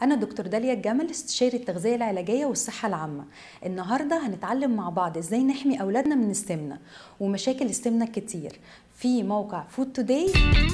أنا دكتور داليا الجمل استشاري التغذية العلاجية والصحة العامة النهاردة هنتعلم مع بعض إزاي نحمي أولادنا من السمنة ومشاكل السمنة كتير في موقع فود توداي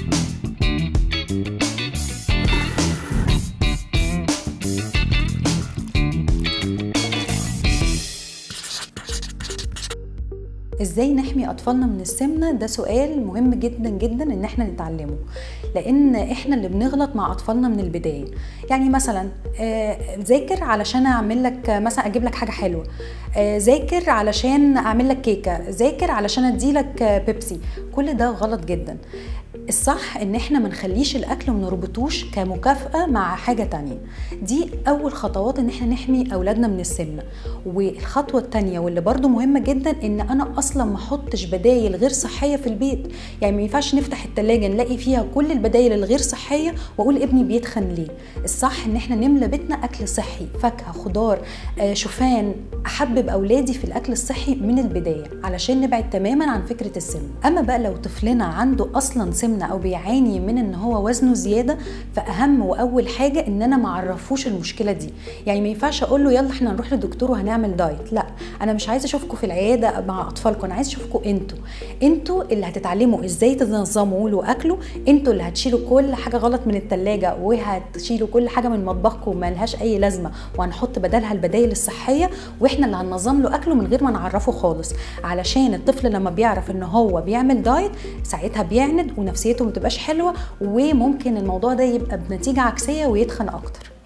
ازاي نحمي اطفالنا من السمنه ده سؤال مهم جدا جدا ان احنا نتعلمه لان احنا اللي بنغلط مع اطفالنا من البدايه يعني مثلا آه، ذاكر علشان اعمل لك مثلا اجيب لك حاجه حلوه آه، ذاكر علشان اعمل لك كيكه ذاكر علشان ادي لك بيبسي كل ده غلط جدا الصح ان احنا ما نخليش الاكل وما نربطوش كمكافاه مع حاجه تانية دي اول خطوات ان احنا نحمي اولادنا من السمنه والخطوه التانية واللي برضو مهمه جدا ان انا اصلا ما احطش بدايل غير صحيه في البيت يعني ما ينفعش نفتح التلاجة نلاقي فيها كل البدايل الغير صحيه واقول ابني بيتخن ليه الصح ان احنا نملى بيتنا اكل صحي فاكهه خضار آه، شوفان احبب اولادي في الاكل الصحي من البدايه علشان نبعد تماما عن فكره السمنه اما بقى لو طفلنا عنده اصلا سمنه او بيعاني من ان هو وزنه زياده فاهم واول حاجه ان انا ما اعرفوش المشكله دي يعني ما ينفعش اقول له يلا احنا نروح للدكتور وهنعمل دايت لا انا مش عايزه اشوفكم في العياده مع اطفالكم انا عايزه اشوفكم انتوا انتوا اللي هتتعلموا ازاي تنظموا له اكله انتوا اللي هتشيلوا كل حاجه غلط من التلاجة وهتشيلوا كل حاجه من مطبخكم ما لهاش اي لازمه وهنحط بدلها البدائل الصحيه واحنا اللي هننظم له اكله من غير ما نعرفه خالص علشان الطفل لما بيعرف ان هو بيعمل دايت ساعتها بيعند ونفسيته ما تبقاش حلوه وممكن الموضوع ده يبقى بنتيجه عكسيه ويتخن اكتر